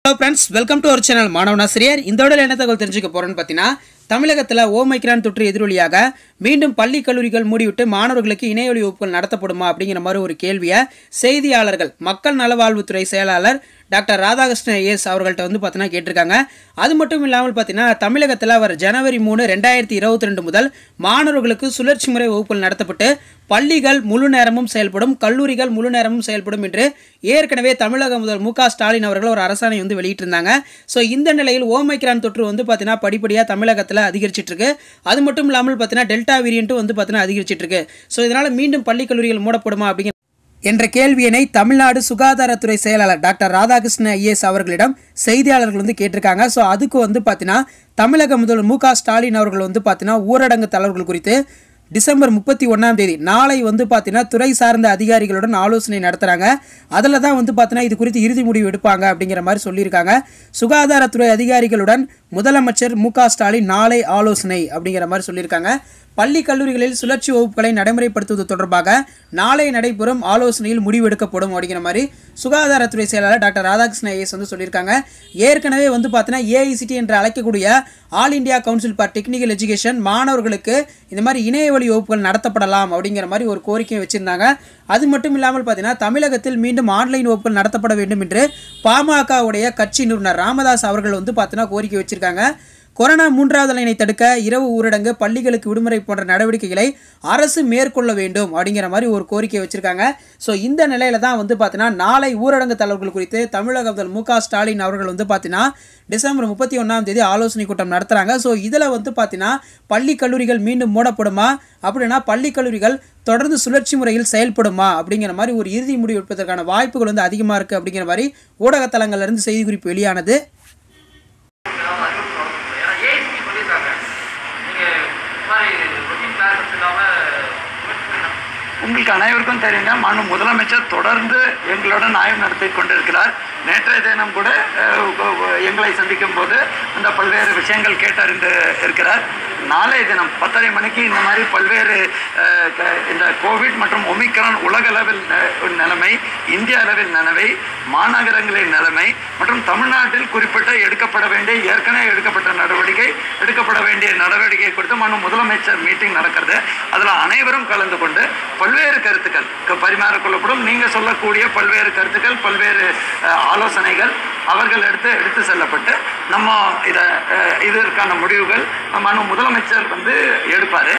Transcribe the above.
Hello friends welcome to our channel மாணவனாசிரியர் இந்த விட என்ன தகவல் தெரிஞ்சுக்க போறோம்னு பார்த்தீங்கன்னா தமிழகத்தில் ஓமைக்ரான் தொற்று எதிரொலியாக மீண்டும் பள்ளி கல்லூரிகள் மூடிவிட்டு மாணவர்களுக்கு இணையவழி வகுப்புகள் நடத்தப்படுமா அப்படிங்கிற மாதிரி ஒரு கேள்வியை செய்தியாளர்கள் மக்கள் நலவாழ்வுத்துறை செயலாளர் டாக்டர் ராதாகிருஷ்ணன் ஐஎஸ் அவர்கள்ட்ட வந்து பார்த்தீங்கன்னா கேட்டிருக்காங்க அது மட்டும் இல்லாமல் பார்த்தீங்கன்னா தமிழகத்தில் அவர் ஜனவரி மூணு ரெண்டாயிரத்தி இருபத்தி ரெண்டு முதல் மாணவர்களுக்கு சுழற்சி முறை வகுப்புகள் நடத்தப்பட்டு பள்ளிகள் முழு நேரமும் செயல்படும் கல்லூரிகள் முழு நேரமும் செயல்படும் என்று ஏற்கனவே தமிழக முதல் மு க ஸ்டாலின் அவர்கள் ஒரு அரசாணை வந்து வெளியிட்டிருந்தாங்க ஸோ இந்த நிலையில் ஓமைக்ரான் தொற்று வந்து பார்த்தீங்கன்னா படிப்படியாக தமிழகத்தில் அதிகரிச்சிட்டு இருக்கு அது மட்டும் இல்லாமல் பார்த்தீங்கன்னா டெல்டா வேரியண்ட்டும் வந்து பார்த்தீங்கன்னா அதிகரிச்சிட்டு இருக்கு ஸோ இதனால் மீண்டும் பள்ளி கல்லூரிகள் மூடப்படுமா அப்படிங்கிற என்ற கேள்வியினை தமிழ்நாடு சுகாதாரத்துறை செயலாளர் டாக்டர் ராதாகிருஷ்ண ஐஏஎஸ் அவர்களிடம் செய்தியாளர்கள் வந்து கேட்டிருக்காங்க ஸோ அதுக்கு வந்து பார்த்தீங்கன்னா தமிழக முதல்வர் மு க ஸ்டாலின் அவர்கள் வந்து பார்த்தீங்கன்னா ஊரடங்கு தளர்வுகள் குறித்து டிசம்பர் முப்பத்தி ஒன்றாம் தேதி நாளை வந்து பார்த்தீங்கன்னா துறை சார்ந்த அதிகாரிகளுடன் ஆலோசனை நடத்துகிறாங்க அதில் தான் வந்து பார்த்தீங்கன்னா இது குறித்து இறுதி முடிவு எடுப்பாங்க அப்படிங்கிற மாதிரி சொல்லியிருக்காங்க சுகாதாரத்துறை அதிகாரிகளுடன் முதலமைச்சர் மு க ஸ்டாலின் நாளை ஆலோசனை அப்படிங்கிற மாதிரி சொல்லியிருக்காங்க பள்ளி கல்லூரிகளில் சுழற்சி வகுப்புகளை நடைமுறைப்படுத்துவது தொடர்பாக நாளை நடைபெறும் ஆலோசனையில் முடிவெடுக்கப்படும் அப்படிங்கிற மாதிரி சுகாதாரத்துறை செயலாளர் டாக்டர் ராதாகிருஷ்ண ஐஎஸ் வந்து சொல்லியிருக்காங்க ஏற்கனவே வந்து பார்த்தீங்கன்னா ஏஐசிடி என்று அழைக்கக்கூடிய all India council for technical education மாணவர்களுக்கு இந்த மாதிரி இணைய வழி வகுப்புகள் நடத்தப்படலாம் அப்படிங்கிற மாதிரி ஒரு கோரிக்கையை வச்சிருந்தாங்க அது மட்டும் இல்லாமல் பார்த்தீங்கன்னா தமிழகத்தில் மீண்டும் ஆன்லைன் வகுப்புகள் நடத்தப்பட வேண்டும் என்று பாமகவுடைய கட்சி நிறுவனர் ராமதாஸ் அவர்கள் வந்து பார்த்தீங்கன்னா கோரிக்கை வச்சிருக்காங்க கொரோனா மூன்றாவது அலையினை தடுக்க இரவு ஊரடங்கு பள்ளிகளுக்கு விடுமுறை போன்ற நடவடிக்கைகளை அரசு மேற்கொள்ள வேண்டும் அப்படிங்கிற மாதிரி ஒரு கோரிக்கை வச்சிருக்காங்க ஸோ இந்த நிலையில தான் வந்து பார்த்தீங்கன்னா நாளை ஊரடங்கு தளர்வுகள் குறித்து தமிழக முதல் மு க ஸ்டாலின் அவர்கள் வந்து பார்த்தீங்கன்னா டிசம்பர் முப்பத்தி ஒன்றாம் தேதி ஆலோசனை கூட்டம் நடத்துகிறாங்க ஸோ இதில் வந்து பார்த்தீங்கன்னா பள்ளி கல்லூரிகள் மீண்டும் மூடப்படுமா அப்படின்னா பள்ளி கல்லூரிகள் தொடர்ந்து சுழற்சி முறையில் செயல்படுமா அப்படிங்கிற மாதிரி ஒரு இறுதி முடிவு எடுப்பதற்கான வாய்ப்புகள் வந்து அதிகமாக இருக்குது அப்படிங்கிற மாதிரி ஊடகத்தலங்கள்ல இருந்து செய்திக்குறிப்பு வெளியானது நாம அறிவிப்பு தொடங்கணும். ஏன்னா ஏஐசிடி சொல்லியிருக்காங்க நீங்க இந்த மாதிரி ரொட்டீன் கிளாஸஸ் இல்லாம முயற்சி பண்ணணும். உங்களுக்கு அனைவருக்கும் தெரியுங்க மாண்பு முதலமைச்சர் தொடர்ந்து எங்களுடன் ஆய்வு நடத்தி கொண்டிருக்கிறார் நேற்றைய தினம் கூட அஹ், உ- உ- எங்களை சந்திக்கும் போது அந்த பல்வேறு விஷயங்கள் கேட்டறிந்து இருக்கிறார் நாளைய தினம் பத்தரை மணிக்கு இந்த மாதிரி பல்வேறு அஹ், க- இந்த கோவிட் மற்றும் ஒமிக்ரான் உலக அளவில் ந- நிலைமை இந்திய அளவில் நிலைமை மாநகரங்களின் நிலைமை மற்றும் தமிழ்நாட்டில் குறிப்பிட்ட எடுக்கப்பட வேண்டிய ஏற்கனவே எடுக்கப்பட்ட நடவடிக்கை எடுக்கப்பட வேண்டிய நடவடிக்கை குறித்து மனு முதலமைச்சர் மீட்டிங் நடக்கிறது அதில் அனைவரும் கலந்து கொண்டு பல்வேறு கருத்துக்கள் க- பரிமாறிக்கொள்ளப்படும் நீங்கள் சொல்லக்கூடிய பல்வேறு கருத்துக்கள் பல்வேறு அஹ், ஆலோசனைகள் அவர்கள் எடுத்து எடுத்து செல்லப்பட்டு நம்ம இதை அஹ், இதற்கான முடிவுகள் மனு முதலமைச்சர் வந்து எடுப்பார்